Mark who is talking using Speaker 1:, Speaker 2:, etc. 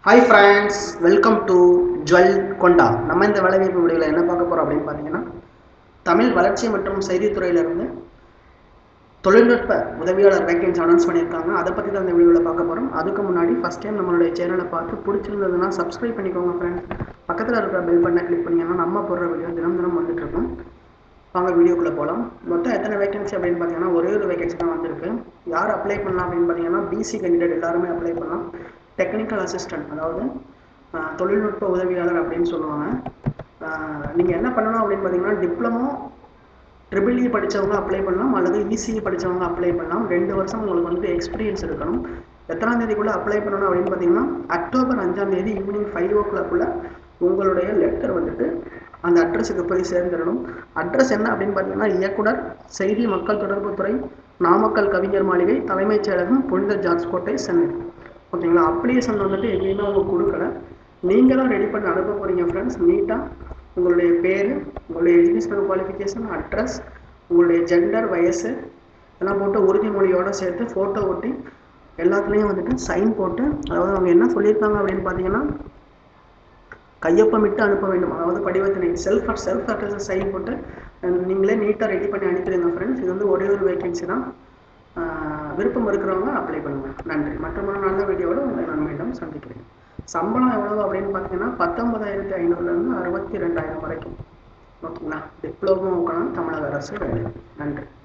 Speaker 1: hi friends welcome to jewel கொண்டா நம்ம இந்த வேலைவாய்ப்பு வீடியோவில் என்ன பார்க்க போகிறோம் அப்படின்னு பார்த்தீங்கன்னா தமிழ் வளர்ச்சி மற்றும் செய்தித்துறையிலிருந்து தொழில்நுட்ப உதவியாளர் வேகன்சி அனௌன்ஸ் பண்ணியிருக்காங்க அதை பற்றி தான் இந்த வீடியோவில் பார்க்க போகிறோம் அதுக்கு முன்னாடி ஃபஸ்ட் டைம் நம்மளுடைய சேனலை பார்த்து பிடிச்சிருந்ததுன்னா சப்ஸ்கிரைப் பண்ணிக்கோங்க ஃப்ரெண்ட்ஸ் பக்கத்தில் இருக்கிற பெல் பட்டனை கிளிக் பண்ணிங்கன்னா நம்ம போடுற வீடியோ தினம் தினம் வந்துட்டு இருக்கும் வாங்க வீடியோக்குள்ளே போகலாம் மொத்தம் எத்தனை வேகன்சி அப்படின்னு பார்த்தீங்கன்னா ஒரே ஒரு வேகன்சி தான் வந்திருக்கு யார் அப்ளை பண்ணலாம் அப்படின்னு பார்த்தீங்கன்னா பிசி கேண்டிடேட் எல்லாருமே அப்ளை பண்ணலாம் டெக்னிக்கல் அசிஸ்டன்ட் அதாவது ஆஹ், தொழில்நுட்ப உதவியாளர் அப்படின்னு சொல்லுவாங்க நீங்கள் என்ன பண்ணணும் அப்படின்னு பார்த்தீங்கன்னா டிப்ளமோ ட்ரிபிள் இ படித்தவங்க அப்ளை பண்ணலாம் அல்லது இசிஇ படித்தவங்க அப்ளை பண்ணலாம் ரெண்டு வருஷம் உங்களுக்கு வந்து எக்ஸ்பீரியன்ஸ் இருக்கணும் எத்தனாம் தேதிக்குள்ளே அப்ளை பண்ணணும் அப்படின்னு பார்த்தீங்கன்னா அக்டோபர் அஞ்சாம் தேதி ஈவினிங் ஃபைவ் ஓ கிளாக்குள்ளே உங்களுடைய லெட்டர் வந்துட்டு அந்த அட்ரஸுக்கு போய் சேர்ந்துடணும் அட்ரஸ் என்ன அப்படின்னு பார்த்தீங்கன்னா இயக்குனர் செய்தி மக்கள் தொடர்புத்துறை நாமக்கல் கவிஞர் மாளிகை தலைமைச் செயலகம் புனித ஜார்ஜ் கோட்டை சென்னை ஓகேங்களா அப்ளிகேஷன் வந்துட்டு எங்கேயுமே அவங்க கொடுக்கல நீங்கள் தான் ரெடி பண்ணி அனுப்ப போகிறீங்க ஃப்ரெண்ட்ஸ் நீட்டாக உங்களுடைய பேர் உங்களுடைய எஜுகேஷனல் குவாலிஃபிகேஷன் அட்ரஸ் உங்களுடைய ஜெண்டர் வயசு எல்லாம் போட்டு உறுதிமொழியோடு சேர்த்து ஃபோட்டோ ஒட்டி எல்லாத்துலேயும் வந்துட்டு சைன் போட்டு அதாவது அவங்க என்ன சொல்லியிருக்காங்க அப்படின்னு பார்த்தீங்கன்னா கையொப்பமிட்டு அனுப்ப வேண்டும் அதாவது படிவத்தினை செல்ஃப் செல்ஃப் அட்ரஸ் சைன் போட்டு அஹ், நீங்களே நீட்டாக ரெடி பண்ணி அனுப்பிடுங்க ஃப்ரெண்ட்ஸ் இது வந்து ஒரே ஒரு வேகன்சி தான் அஹ், விருப்பம் இருக்கிறவங்க அப்ளை பண்ணுங்கள் நன்றி மற்றொரு நல்ல வீடியோவோட உங்களை நான் மீண்டும் சந்திக்கிறேன் சம்பளம் எவ்வளவு அப்படின்னு பார்த்தீங்கன்னா பத்தொன்பதாயிரத்தி ஐநூறுலேருந்து அறுபத்தி ரெண்டாயிரம் வரைக்கும் ஓகேங்களா டிப்ளமோக்கான தமிழக அரசு வேலை நன்றி